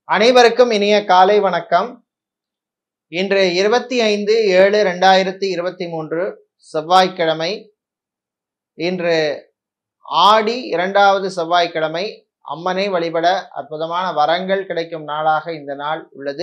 அனைவருக்கும் இனிய காலை வணக்கம் இன்று இருபத்தி ஐந்து ஏழு ரெண்டாயிரத்தி இருபத்தி மூன்று செவ்வாய்க்கிழமை இன்று ஆடி இரண்டாவது செவ்வாய்க்கிழமை அம்மனை வழிபட அற்புதமான வரங்கள் கிடைக்கும் நாளாக இந்த நாள் உள்ளது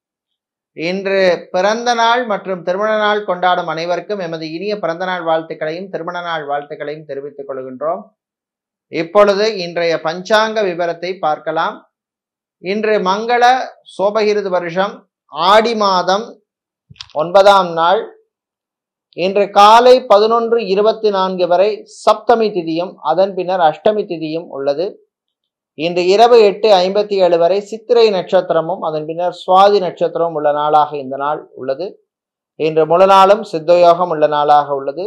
இன்று பிறந்த நாள் மற்றும் திருமண நாள் கொண்டாடும் அனைவருக்கும் எமது இனிய பிறந்த நாள் வாழ்த்துக்களையும் திருமண நாள் வாழ்த்துக்களையும் தெரிவித்துக் கொள்கின்றோம் இப்பொழுது இன்றைய பஞ்சாங்க விவரத்தை பார்க்கலாம் இன்று மங்கள சோபகிருது வருஷம் ஆடி மாதம் ஒன்பதாம் நாள் இன்று காலை பதினொன்று இருபத்தி நான்கு வரை சப்தமி திதியும் அதன் பின்னர் அஷ்டமி திதியும் உள்ளது இன்று இரவு எட்டு ஐம்பத்தி ஏழு வரை சித்திரை நட்சத்திரமும் அதன் பின்னர் சுவாதி நட்சத்திரமும் உள்ள நாளாக இந்த நாள் உள்ளது இன்று முழு நாளும் சித்தயோகம் உள்ள நாளாக உள்ளது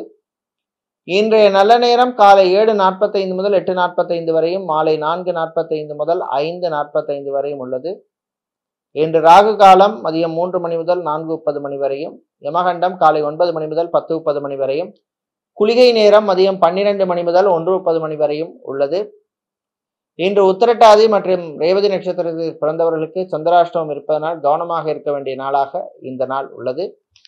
இன்றைய நல்ல நேரம் காலை ஏழு நாற்பத்தைந்து முதல் எட்டு நாற்பத்தைந்து வரையும் மாலை நான்கு நாற்பத்தைந்து முதல் ஐந்து நாற்பத்தைந்து வரையும் உள்ளது இன்று ராகு காலம் மதியம் மூன்று மணி முதல் நான்கு முப்பது மணி வரையும் யமகண்டம் காலை ஒன்பது மணி முதல் பத்து முப்பது மணி வரையும் குளிகை நேரம் மதியம் பன்னிரண்டு மணி முதல் ஒன்று முப்பது மணி வரையும் உள்ளது இன்று உத்திரட்டாதி மற்றும் ரேவதி நட்சத்திரத்தில் பிறந்தவர்களுக்கு சந்திராஷ்டமம் இருப்பதனால் கவனமாக இருக்க வேண்டிய நாளாக இந்த நாள் உள்ளது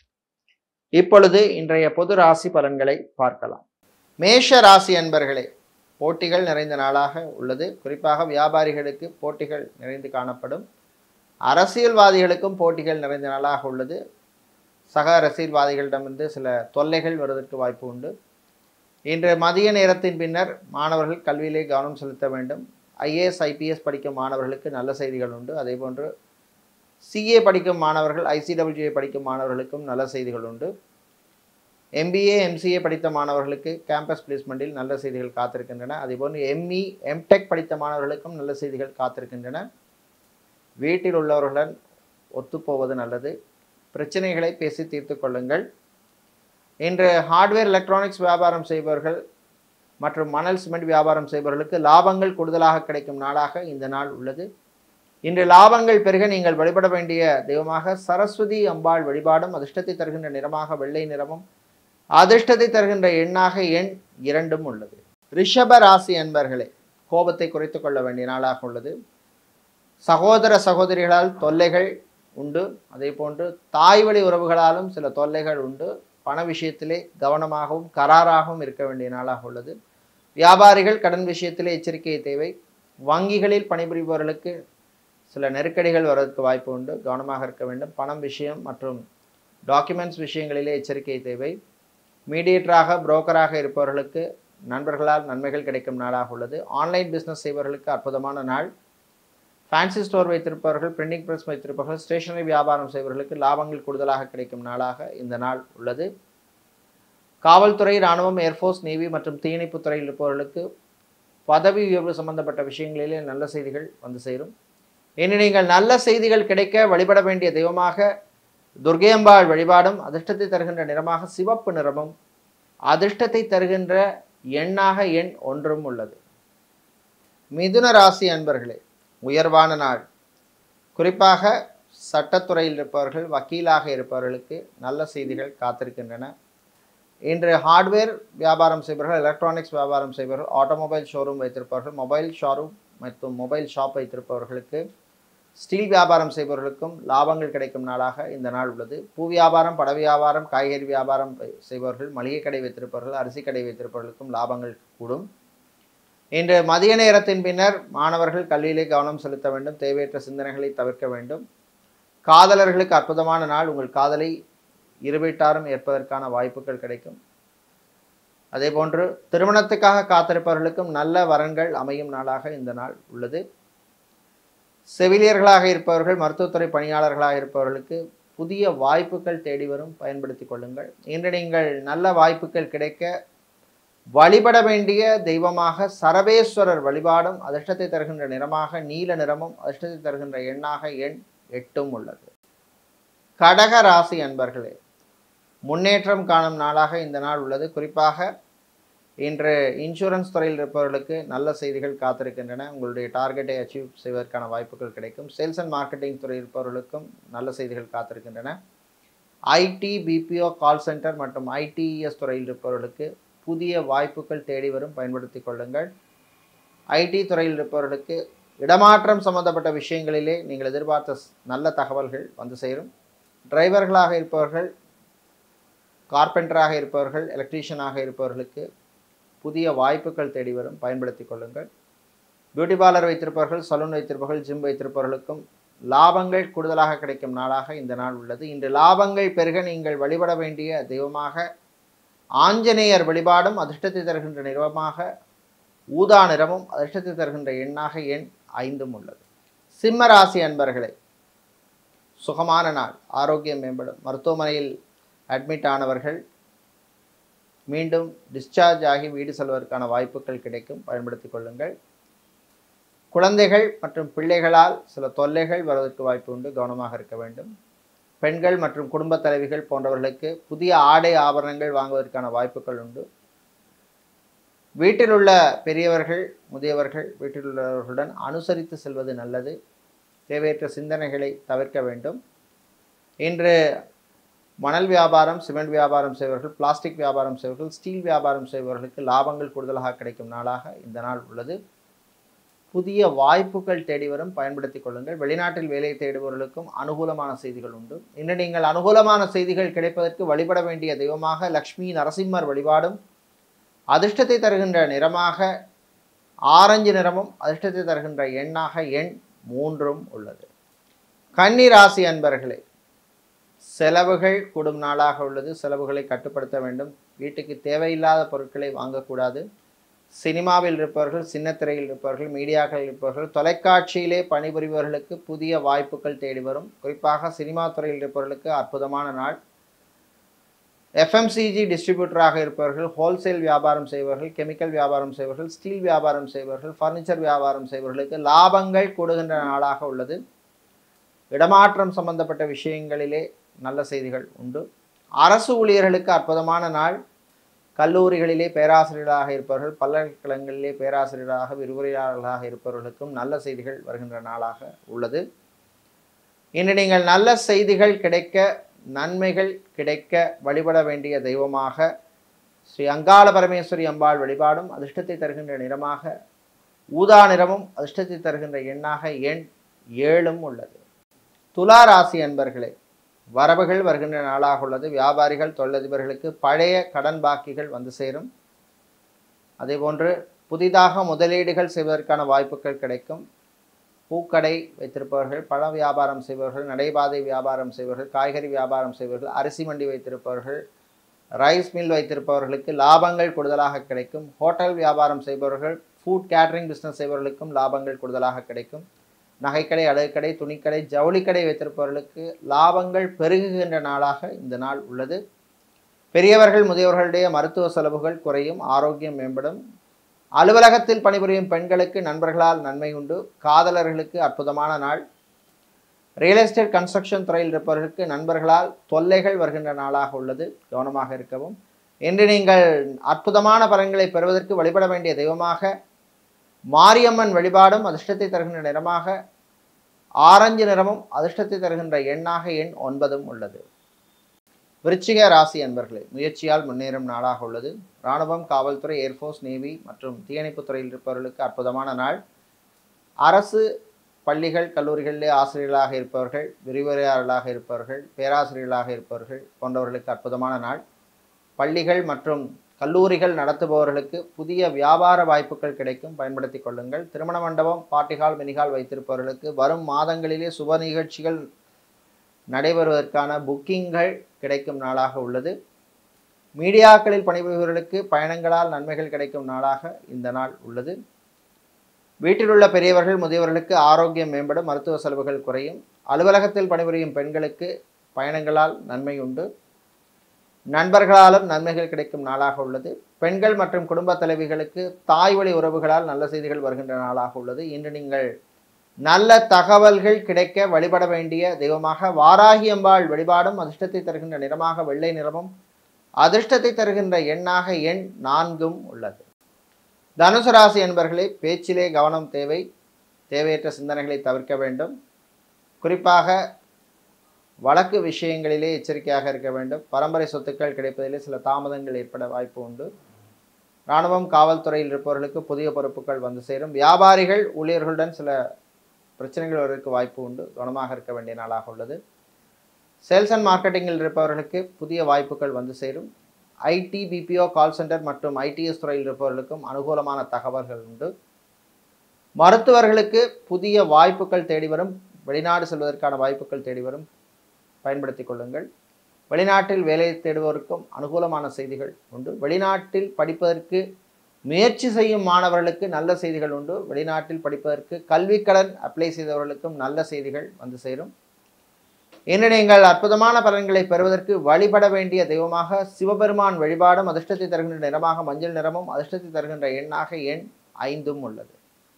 இப்பொழுது இன்றைய பொது ராசி பலன்களை பார்க்கலாம் மேஷ ராசி அன்பர்களே போட்டிகள் நிறைந்த நாளாக உள்ளது குறிப்பாக வியாபாரிகளுக்கு போட்டிகள் நிறைந்து காணப்படும் அரசியல்வாதிகளுக்கும் போட்டிகள் நிறைந்த நாளாக உள்ளது சக அரசியல்வாதிகளிடமிருந்து சில தொல்லைகள் வருவதற்கு வாய்ப்பு உண்டு இன்று மதிய நேரத்தின் பின்னர் மாணவர்கள் கல்வியிலே கவனம் செலுத்த வேண்டும் ஐஏஎஸ் ஐபிஎஸ் படிக்கும் மாணவர்களுக்கு நல்ல செய்திகள் உண்டு அதேபோன்று சிஏ படிக்கும் மாணவர்கள் ஐசிடபிள்யூஏ படிக்கும் மாணவர்களுக்கும் நல்ல செய்திகள் உண்டு எம்பிஏ எம்சிஏ படித்த மாணவர்களுக்கு கேம்பஸ் பிளேஸ்மெண்ட்டில் நல்ல செய்திகள் காத்திருக்கின்றன அதேபோன்று எம்இ எம்டெக் படித்த மாணவர்களுக்கும் நல்ல செய்திகள் காத்திருக்கின்றன வீட்டில் உள்ளவர்களுடன் ஒத்துப்போவது நல்லது பிரச்சனைகளை பேசி தீர்த்து கொள்ளுங்கள் இன்று ஹார்ட்வேர் எலக்ட்ரானிக்ஸ் வியாபாரம் செய்பவர்கள் மற்றும் மணல் சிமெண்ட் வியாபாரம் செய்பவர்களுக்கு லாபங்கள் கூடுதலாக கிடைக்கும் நாளாக இந்த நாள் உள்ளது இன்று லாபங்கள் பெருக நீங்கள் வழிபட வேண்டிய தெய்வமாக சரஸ்வதி அம்பாள் வழிபாடும் அதிர்ஷ்டத்தை தருகின்ற நிறமாக வெள்ளை நிறமும் அதிர்ஷ்டத்தை தருகின்ற எண்ணாக எண் இரண்டும் உள்ளது ரிஷப ராசி அன்பர்களே கோபத்தை குறைத்து கொள்ள வேண்டிய நாளாக உள்ளது சகோதர சகோதரிகளால் தொல்லைகள் உண்டு அதே போன்று தாய் வழி உறவுகளாலும் சில தொல்லைகள் உண்டு பண விஷயத்திலே கவனமாகவும் கராராகவும் இருக்க வேண்டிய நாளாக உள்ளது வியாபாரிகள் கடன் விஷயத்திலே எச்சரிக்கை தேவை வங்கிகளில் பணிபுரிபவர்களுக்கு சில நெருக்கடிகள் வருவதற்கு வாய்ப்பு உண்டு கவனமாக இருக்க வேண்டும் பணம் விஷயம் மற்றும் டாக்குமெண்ட்ஸ் விஷயங்களிலே எச்சரிக்கை தேவை மீடியேட்டராக புரோக்கராக இருப்பவர்களுக்கு நண்பர்களால் நன்மைகள் கிடைக்கும் நாளாக உள்ளது ஆன்லைன் பிஸ்னஸ் செய்பவர்களுக்கு அற்புதமான நாள் ஃபேன்சி ஸ்டோர் வைத்திருப்பவர்கள் பிரிண்டிங் ப்ரெஸ் வைத்திருப்பவர்கள் ஸ்டேஷனரி வியாபாரம் செய்பவர்களுக்கு லாபங்கள் கூடுதலாக கிடைக்கும் நாளாக இந்த நாள் உள்ளது காவல்துறை இராணுவம் ஏர்ஃபோர்ஸ் நேவி மற்றும் தீயணைப்பு துறையில் இருப்பவர்களுக்கு பதவி உயர்வு சம்பந்தப்பட்ட விஷயங்களிலே நல்ல செய்திகள் வந்து சேரும் இனி நீங்கள் நல்ல செய்திகள் கிடைக்க வழிபட வேண்டிய தெய்வமாக துர்கையம்பாள் வழிபாடும் அதிர்ஷ்டத்தை தருகின்ற நிறமாக சிவப்பு நிறமும் அதிர்ஷ்டத்தை தருகின்ற எண்ணாக எண் ஒன்றும் உள்ளது மிதுன ராசி அன்பர்களே உயர்வான நாள் குறிப்பாக சட்டத்துறையில் இருப்பவர்கள் வக்கீலாக இருப்பவர்களுக்கு நல்ல செய்திகள் காத்திருக்கின்றன இன்று ஹார்ட்வேர் வியாபாரம் செய்பவர்கள் எலக்ட்ரானிக்ஸ் வியாபாரம் செய்பவர்கள் ஆட்டோமொபைல் ஷோரூம் வைத்திருப்பவர்கள் மொபைல் ஷோரூம் மற்றும் மொபைல் ஷாப் வைத்திருப்பவர்களுக்கு ஸ்டீல் வியாபாரம் செய்பவர்களுக்கும் லாபங்கள் கிடைக்கும் நாளாக இந்த நாள் உள்ளது பூ வியாபாரம் பட வியாபாரம் காய்கறி வியாபாரம் செய்பவர்கள் மளிகை கடை வைத்திருப்பவர்கள் அரிசி கடை வைத்திருப்பவர்களுக்கும் லாபங்கள் கூடும் இன்று மதிய நேரத்தின் பின்னர் மாணவர்கள் கல்வியிலே கவனம் செலுத்த வேண்டும் தேவையற்ற சிந்தனைகளை தவிர்க்க வேண்டும் காதலர்களுக்கு அற்புதமான நாள் உங்கள் காதலை இருவீட்டாரும் ஏற்பதற்கான வாய்ப்புகள் கிடைக்கும் அதே போன்று திருமணத்துக்காக காத்திருப்பவர்களுக்கும் நல்ல வரன்கள் அமையும் நாளாக இந்த நாள் உள்ளது செவிலியர்களாக இருப்பவர்கள் மருத்துவத்துறை பணியாளர்களாக இருப்பவர்களுக்கு புதிய வாய்ப்புகள் தேடி வரும் பயன்படுத்தி கொள்ளுங்கள் இன்று நீங்கள் நல்ல வாய்ப்புகள் கிடைக்க வழிபட வேண்டிய தெய்வமாக சரவேஸ்வரர் வழிபாடும் அதிர்ஷ்டத்தை தருகின்ற நிறமாக நீல நிறமும் அதிர்ஷ்டத்தை தருகின்ற எண்ணாக எண் எட்டும் உள்ளது கடக ராசி அன்பர்களே முன்னேற்றம் காணும் நாளாக இந்த நாள் உள்ளது குறிப்பாக இன்று இன்சூரன்ஸ் துறையில் இருப்பவர்களுக்கு நல்ல செய்திகள் காத்திருக்கின்றன உங்களுடைய டார்கெட்டை அச்சீவ் செய்வதற்கான வாய்ப்புகள் கிடைக்கும் சேல்ஸ் அண்ட் மார்க்கெட்டிங் துறையில் இருப்பவர்களுக்கும் நல்ல செய்திகள் காத்திருக்கின்றன ஐடி பிபிஓ கால் சென்டர் மற்றும் ஐடிஇஎஸ் துறையில் இருப்பவர்களுக்கு புதிய வாய்ப்புகள் தேடி வரும் பயன்படுத்தி கொள்ளுங்கள் ஐடி துறையில் இருப்பவர்களுக்கு இடமாற்றம் சம்பந்தப்பட்ட விஷயங்களிலே நீங்கள் எதிர்பார்த்த ஸ்- நல்ல தகவல்கள் வந்து சேரும் டிரைவர்களாக இருப்பவர்கள் கார்பெண்டராக இருப்பவர்கள் எலக்ட்ரீஷியனாக இருப்பவர்களுக்கு புதிய வாய்ப்புகள் தேடி வரும் பயன்படுத்திக் கொள்ளுங்கள் பியூட்டி பார்லர் வைத்திருப்பவர்கள் சலூன் வைத்திருப்பவர்கள் ஜிம் வைத்திருப்பவர்களுக்கும் லாபங்கள் கூடுதலாக கிடைக்கும் நாளாக இந்த நாள் உள்ளது இன்று லாபங்கள் பெருக நீங்கள் வழிபட வேண்டிய தெய்வமாக ஆஞ்சநேயர் வழிபாடும் அதிர்ஷ்டத்தை தருகின்ற நிறமாக ஊதா நிறமும் அதிர்ஷ்டத்தை தருகின்ற எண்ணாக எண் ஐந்தும் உள்ளது சிம்ம ராசி அன்பர்களே சுகமான நாள் ஆரோக்கியம் மேம்படும் மருத்துவமனையில் அட்மிட் ஆனவர்கள் மீண்டும் டிஸ்சார்ஜ் ஆகி வீடு செல்வதற்கான வாய்ப்புகள் கிடைக்கும் பயன்படுத்திக் கொள்ளுங்கள் குழந்தைகள் மற்றும் பிள்ளைகளால் சில தொல்லைகள் வருவதற்கு வாய்ப்பு உண்டு கவனமாக இருக்க வேண்டும் பெண்கள் மற்றும் குடும்பத் தலைவிகள் போன்றவர்களுக்கு புதிய ஆடை ஆபரணங்கள் வாங்குவதற்கான வாய்ப்புகள் உண்டு வீட்டில் உள்ள பெரியவர்கள் முதியவர்கள் வீட்டில் உள்ளவர்களுடன் அனுசரித்து செல்வது நல்லது தேவையற்ற சிந்தனைகளை தவிர்க்க வேண்டும் இன்று மணல் வியாபாரம் சிமெண்ட் வியாபாரம் செய்பவர்கள் பிளாஸ்டிக் வியாபாரம் செய்பவர்கள் ஸ்டீல் வியாபாரம் செய்பவர்களுக்கு லாபங்கள் கூடுதலாக கிடைக்கும் நாளாக இந்த நாள் உள்ளது புதிய வாய்ப்புகள் தேடி வரும் பயன்படுத்திக் கொள்ளுங்கள் வெளிநாட்டில் வேலை தேடுபவர்களுக்கும் அனுகூலமான செய்திகள் உண்டு இன்று நீங்கள் அனுகூலமான செய்திகள் கிடைப்பதற்கு வழிபட வேண்டிய தெய்வமாக லக்ஷ்மி நரசிம்மர் வழிபாடும் அதிர்ஷ்டத்தை தருகின்ற நிறமாக ஆரஞ்சு நிறமும் அதிர்ஷ்டத்தை தருகின்ற எண்ணாக எண் மூன்றும் உள்ளது கன்னி ராசி அன்பர்களே செலவுகள் கூடும் நாளாக உள்ளது செலவுகளை கட்டுப்படுத்த வேண்டும் வீட்டுக்கு தேவையில்லாத பொருட்களை வாங்கக்கூடாது சினிமாவில் இருப்பவர்கள் சின்னத்திரையில் இருப்பவர்கள் மீடியாக்களில் இருப்பவர்கள் தொலைக்காட்சியிலே பணிபுரிபவர்களுக்கு புதிய வாய்ப்புகள் தேடி வரும் குறிப்பாக சினிமா துறையில் இருப்பவர்களுக்கு அற்புதமான நாள் எஃப்எம்சிஜி டிஸ்ட்ரிபியூட்டராக இருப்பவர்கள் ஹோல்சேல் வியாபாரம் செய்பவர்கள் கெமிக்கல் வியாபாரம் செய்பவர்கள் ஸ்டீல் வியாபாரம் செய்பவர்கள் ஃபர்னிச்சர் வியாபாரம் செய்பவர்களுக்கு லாபங்கள் கூடுகின்ற நாளாக உள்ளது இடமாற்றம் சம்பந்தப்பட்ட விஷயங்களிலே நல்ல செய்திகள் உண்டு அரசு ஊழியர்களுக்கு அற்புதமான நாள் கல்லூரிகளிலே பேராசிரியர்களாக இருப்பவர்கள் பல்கலைக்கழகங்களிலே பேராசிரியராக விரிவுரையாளர்களாக இருப்பவர்களுக்கும் நல்ல செய்திகள் வருகின்ற நாளாக உள்ளது இன்று நீங்கள் நல்ல செய்திகள் கிடைக்க நன்மைகள் கிடைக்க வழிபட வேண்டிய தெய்வமாக ஸ்ரீ அங்காள பரமேஸ்வரி அம்பாள் வழிபாடும் அதிர்ஷ்டத்தை தருகின்ற நிறமாக ஊதா நிறமும் அதிர்ஷ்டத்தை தருகின்ற எண்ணாக எண் ஏழும் உள்ளது துலா ராசி அன்பர்களே வரவுகள் வருகின்ற நாளாக உள்ளது வியாபாரிகள் தொழிலதிபர்களுக்கு பழைய கடன் பாக்கிகள் வந்து சேரும் அதேபோன்று புதிதாக முதலீடுகள் செய்வதற்கான வாய்ப்புகள் கிடைக்கும் பூக்கடை வைத்திருப்பவர்கள் பழ வியாபாரம் செய்பவர்கள் நடைபாதை வியாபாரம் செய்பவர்கள் காய்கறி வியாபாரம் செய்பவர்கள் அரிசி மண்டி வைத்திருப்பவர்கள் ரைஸ் மில் வைத்திருப்பவர்களுக்கு லாபங்கள் கூடுதலாக கிடைக்கும் ஹோட்டல் வியாபாரம் செய்பவர்கள் ஃபுட் கேட்டரிங் பிஸ்னஸ் செய்பவர்களுக்கும் லாபங்கள் கூடுதலாக கிடைக்கும் நகைக்கடை அழகுக்கடை துணிக்கடை ஜவுளிக்கடை வைத்திருப்பவர்களுக்கு லாபங்கள் பெருகுகின்ற நாளாக இந்த நாள் உள்ளது பெரியவர்கள் முதியவர்களுடைய மருத்துவ செலவுகள் குறையும் ஆரோக்கியம் மேம்படும் அலுவலகத்தில் பணிபுரியும் பெண்களுக்கு நண்பர்களால் நன்மை உண்டு காதலர்களுக்கு அற்புதமான நாள் ரியல் எஸ்டேட் கன்ஸ்ட்ரக்ஷன் துறையில் இருப்பவர்களுக்கு நண்பர்களால் தொல்லைகள் வருகின்ற நாளாக உள்ளது கவனமாக இருக்கவும் இன்று நீங்கள் அற்புதமான பலன்களை பெறுவதற்கு வழிபட வேண்டிய தெய்வமாக மாரியம்மன் வழிபாடும் அதிர்ஷ்டத்தை தருகின்ற நிறமாக ஆரஞ்சு நிறமும் அதிர்ஷ்டத்தை தருகின்ற எண்ணாக எண் ஒன்பதும் உள்ளது விருச்சிக ராசி அன்பர்களே முயற்சியால் முன்னேறும் நாளாக உள்ளது இராணுவம் காவல்துறை ஏர்ஃபோர்ஸ் நேவி மற்றும் தீயணைப்புத் துறையில் இருப்பவர்களுக்கு அற்புதமான நாள் அரசு பள்ளிகள் கல்லூரிகளிலே ஆசிரியர்களாக இருப்பவர்கள் விரிவுரையாளர்களாக இருப்பவர்கள் பேராசிரியர்களாக இருப்பவர்கள் போன்றவர்களுக்கு அற்புதமான நாள் பள்ளிகள் மற்றும் கல்லூரிகள் நடத்துபவர்களுக்கு புதிய வியாபார வாய்ப்புகள் கிடைக்கும் பயன்படுத்தி கொள்ளுங்கள் திருமண மண்டபம் பாட்டிகால் மினிகால் வைத்திருப்பவர்களுக்கு வரும் மாதங்களிலே சுப நிகழ்ச்சிகள் நடைபெறுவதற்கான புக்கிங்கள் கிடைக்கும் நாளாக உள்ளது மீடியாக்களில் பணிபுரிபவர்களுக்கு பயணங்களால் நன்மைகள் கிடைக்கும் நாளாக இந்த நாள் உள்ளது வீட்டில் உள்ள பெரியவர்கள் முதியவர்களுக்கு ஆரோக்கியம் மேம்படும் மருத்துவ செலவுகள் குறையும் அலுவலகத்தில் பணிபுரியும் பெண்களுக்கு பயணங்களால் நன்மை உண்டு நண்பர்களாலும் நன்மைகள் கிடைக்கும் நாளாக உள்ளது பெண்கள் மற்றும் குடும்ப தலைவிகளுக்கு தாய் வழி உறவுகளால் நல்ல செய்திகள் வருகின்ற நாளாக உள்ளது இன்று நீங்கள் நல்ல தகவல்கள் கிடைக்க வழிபட வேண்டிய தெய்வமாக வாராகி அம்பாள் வழிபாடும் அதிர்ஷ்டத்தை தருகின்ற நிறமாக வெள்ளை நிறமும் அதிர்ஷ்டத்தை தருகின்ற எண்ணாக எண் நான்கும் உள்ளது தனுசு ராசி என்பர்களே பேச்சிலே கவனம் தேவை தேவையற்ற சிந்தனைகளை தவிர்க்க வேண்டும் குறிப்பாக வழக்கு விஷயங்களிலே எச்சரிக்கையாக இருக்க வேண்டும் பரம்பரை சொத்துக்கள் கிடைப்பதிலே சில தாமதங்கள் ஏற்பட வாய்ப்பு உண்டு இராணுவம் காவல்துறையில் இருப்பவர்களுக்கு புதிய பொறுப்புகள் வந்து சேரும் வியாபாரிகள் ஊழியர்களுடன் சில பிரச்சனைகள் வருவதற்கு வாய்ப்பு உண்டு கவனமாக இருக்க வேண்டிய நாளாக உள்ளது சேல்ஸ் அண்ட் மார்க்கெட்டிங்கில் இருப்பவர்களுக்கு புதிய வாய்ப்புகள் வந்து சேரும் ஐடி பிபிஓ கால் சென்டர் மற்றும் ஐடிஎஸ் துறையில் இருப்பவர்களுக்கும் அனுகூலமான தகவல்கள் உண்டு மருத்துவர்களுக்கு புதிய வாய்ப்புகள் தேடி வரும் வெளிநாடு செல்வதற்கான வாய்ப்புகள் தேடி வரும் பயன்படுத்திக் கொள்ளுங்கள் வெளிநாட்டில் வேலை தேடுவோருக்கும் அனுகூலமான செய்திகள் உண்டு வெளிநாட்டில் படிப்பதற்கு முயற்சி செய்யும் மாணவர்களுக்கு நல்ல செய்திகள் உண்டு வெளிநாட்டில் படிப்பதற்கு கல்விக்கடன் அப்ளை செய்தவர்களுக்கும் நல்ல செய்திகள் வந்து சேரும் இன்று நீங்கள் அற்புதமான பலன்களை பெறுவதற்கு வழிபட வேண்டிய தெய்வமாக சிவபெருமான் வழிபாடும் அதிர்ஷ்டத்தை தருகின்ற நிறமாக மஞ்சள் நிறமும் அதிர்ஷ்டத்தை தருகின்ற எண்ணாக எண் ஐந்தும் உள்ளது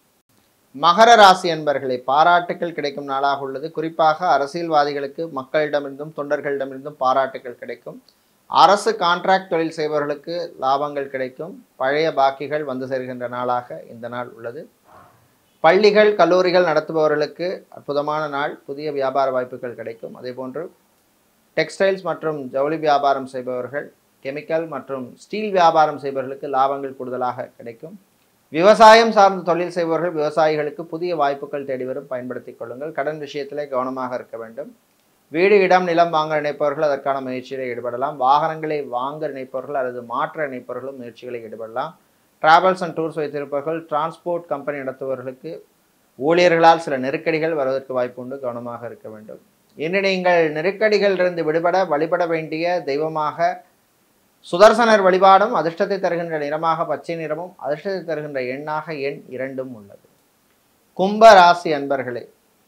மகர ராசி என்பர்களை பாராட்டுக்கள் கிடைக்கும் நாளாக உள்ளது குறிப்பாக அரசியல்வாதிகளுக்கு மக்களிடமிருந்தும் தொண்டர்களிடமிருந்தும் பாராட்டுக்கள் கிடைக்கும் அரசு கான்ட்ராக்ட் தொழில் செய்பவர்களுக்கு லாபங்கள் கிடைக்கும் பழைய பாக்கிகள் வந்து சேர்கின்ற நாளாக இந்த நாள் உள்ளது பள்ளிகள் கல்லூரிகள் நடத்துபவர்களுக்கு அற்புதமான நாள் புதிய வியாபார வாய்ப்புகள் கிடைக்கும் அதேபோன்று டெக்ஸ்டைல்ஸ் மற்றும் ஜவுளி வியாபாரம் செய்பவர்கள் கெமிக்கல் மற்றும் ஸ்டீல் வியாபாரம் செய்பவர்களுக்கு லாபங்கள் கூடுதலாக கிடைக்கும் விவசாயம் சார்ந்த தொழில் செய்பவர்கள் விவசாயிகளுக்கு புதிய வாய்ப்புகள் தேடி வரும் பயன்படுத்திக் கொள்ளுங்கள் கடன் விஷயத்திலே கவனமாக இருக்க வேண்டும் வீடு இடம் நிலம் வாங்க நினைப்பவர்கள் அதற்கான முயற்சியில் ஈடுபடலாம் வாகனங்களை வாங்க நினைப்பவர்கள் அல்லது மாற்ற நினைப்பவர்களும் முயற்சிகளில் ஈடுபடலாம் டிராவல்ஸ் அண்ட் டூர்ஸ் வைத்திருப்பவர்கள் டிரான்ஸ்போர்ட் கம்பெனி நடத்துபவர்களுக்கு ஊழியர்களால் சில நெருக்கடிகள் வருவதற்கு வாய்ப்பு உண்டு கவனமாக இருக்க வேண்டும் இன்று நீங்கள் நெருக்கடிகளிலிருந்து விடுபட வழிபட வேண்டிய தெய்வமாக சுதர்சனர் வழிபாடும் அதிர்ஷ்டத்தை தருகின்ற நிறமாக பச்சை நிறமும் அதிர்ஷ்டத்தை தருகின்ற எண்ணாக எண் இரண்டும் உள்ளது கும்ப ராசி அன்பர்களே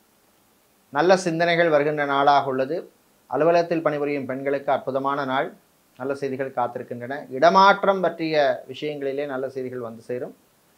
நல்ல சிந்தனைகள் வருகின்ற நாளாக உள்ளது அலுவலகத்தில் பணிபுரியும் பெண்களுக்கு அற்புதமான நாள் நல்ல செய்திகள் காத்திருக்கின்றன இடமாற்றம் பற்றிய விஷயங்களிலே நல்ல செய்திகள் வந்து சேரும்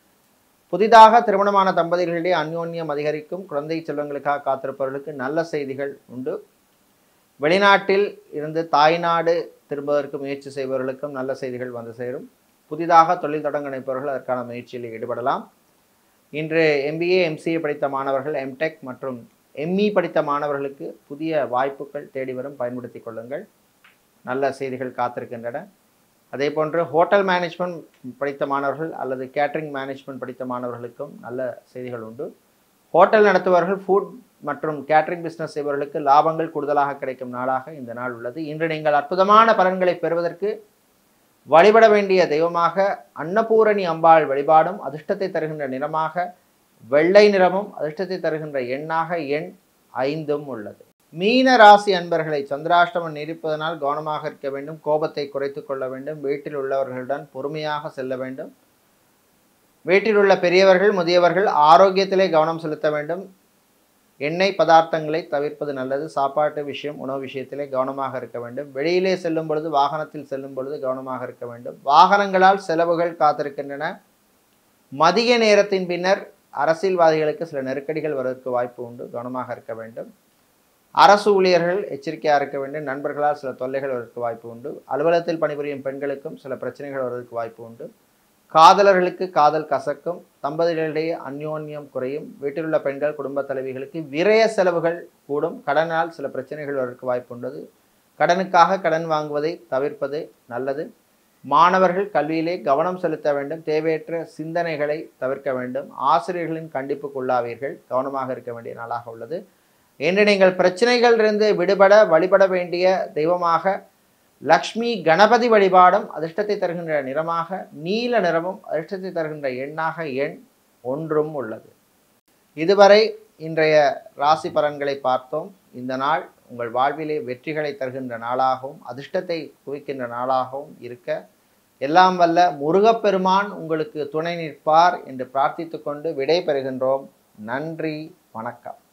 புதிதாக திருமணமான தம்பதிகளிடையே அந்யோன்யம் அதிகரிக்கும் குழந்தை செல்வங்களுக்காக காத்திருப்பவர்களுக்கு நல்ல செய்திகள் உண்டு வெளிநாட்டில் இருந்து தாய்நாடு திரும்புவதற்கு முயற்சி செய்பவர்களுக்கும் நல்ல செய்திகள் வந்து சேரும் புதிதாக தொழில் தொடங்க நினைப்பவர்கள் அதற்கான முயற்சியில் ஈடுபடலாம் இன்று எம்பிஏ எம்சிஏ படித்த மாணவர்கள் எம்டெக் மற்றும் எம்இ படித்த மாணவர்களுக்கு புதிய வாய்ப்புகள் தேடி வரும் பயன்படுத்திக் கொள்ளுங்கள் நல்ல செய்திகள் காத்திருக்கின்றன அதே போன்று ஹோட்டல் மேனேஜ்மெண்ட் படித்த மாணவர்கள் அல்லது கேட்டரிங் மேனேஜ்மெண்ட் படித்த மாணவர்களுக்கும் நல்ல செய்திகள் உண்டு ஹோட்டல் நடத்துபவர்கள் ஃபுட் மற்றும் கேட்டரிங் பிஸ்னஸ் செய்பவர்களுக்கு லாபங்கள் கூடுதலாக கிடைக்கும் நாளாக இந்த நாள் உள்ளது இன்று நீங்கள் அற்புதமான பலன்களை பெறுவதற்கு வழிபட வேண்டிய தெய்வமாக அன்னபூரணி அம்பாள் வழிபாடும் அதிர்ஷ்டத்தை தருகின்ற நிறமாக வெள்ளை நிறமும் அதிர்ஷ்டத்தை தருகின்ற எண்ணாக எண் ஐந்தும் உள்ளது மீன ராசி அன்பர்களை சந்திராஷ்டமம் நீடிப்பதனால் கவனமாக இருக்க வேண்டும் கோபத்தை குறைத்து கொள்ள வேண்டும் வீட்டில் உள்ளவர்களுடன் பொறுமையாக செல்ல வேண்டும் வீட்டில் உள்ள பெரியவர்கள் முதியவர்கள் ஆரோக்கியத்திலே கவனம் செலுத்த வேண்டும் எண்ணெய் பதார்த்தங்களை தவிர்ப்பது நல்லது சாப்பாட்டு விஷயம் உணவு விஷயத்திலே கவனமாக இருக்க வேண்டும் வெளியிலே செல்லும் பொழுது வாகனத்தில் செல்லும் பொழுது கவனமாக இருக்க வேண்டும் வாகனங்களால் செலவுகள் காத்திருக்கின்றன மதிய நேரத்தின் பின்னர் அரசியல்வாதிகளுக்கு சில நெருக்கடிகள் வருவதற்கு வாய்ப்பு உண்டு கவனமாக இருக்க வேண்டும் அரசு ஊழியர்கள் எச்சரிக்கையாக இருக்க வேண்டும் நண்பர்களால் சில தொல்லைகள் வருவதற்கு வாய்ப்பு உண்டு அலுவலகத்தில் பணிபுரியும் பெண்களுக்கும் சில பிரச்சனைகள் வருவதற்கு வாய்ப்பு உண்டு காதலர்களுக்கு காதல் கசக்கும் தம்பதிகளிடையே அந்யோன்யம் குறையும் வீட்டில் உள்ள பெண்கள் குடும்ப தலைவிகளுக்கு விரய செலவுகள் கூடும் கடனால் சில பிரச்சனைகள் வருவதற்கு வாய்ப்பு உள்ளது கடனுக்காக கடன் வாங்குவதை தவிர்ப்பது நல்லது மாணவர்கள் கல்வியிலே கவனம் செலுத்த வேண்டும் தேவையற்ற சிந்தனைகளை தவிர்க்க வேண்டும் ஆசிரியர்களின் கண்டிப்புக்குள்ளாவீர்கள் கவனமாக இருக்க வேண்டிய நாளாக உள்ளது இன்று நீங்கள் பிரச்சனைகளிலிருந்து விடுபட வழிபட வேண்டிய தெய்வமாக லக்ஷ்மி கணபதி வழிபாடும் அதிர்ஷ்டத்தை தருகின்ற நிறமாக நீல நிறமும் அதிர்ஷ்டத்தை தருகின்ற எண்ணாக எண் ஒன்றும் உள்ளது இதுவரை இன்றைய ராசி பலன்களை பார்த்தோம் இந்த நாள் உங்கள் வாழ்விலே வெற்றிகளை தருகின்ற நாளாகவும் அதிர்ஷ்டத்தை குவிக்கின்ற நாளாகவும் இருக்க எல்லாம் வல்ல முருகப்பெருமான் உங்களுக்கு துணை நிற்பார் என்று பிரார்த்தித்துக் கொண்டு விடை பெறுகின்றோம் நன்றி வணக்கம்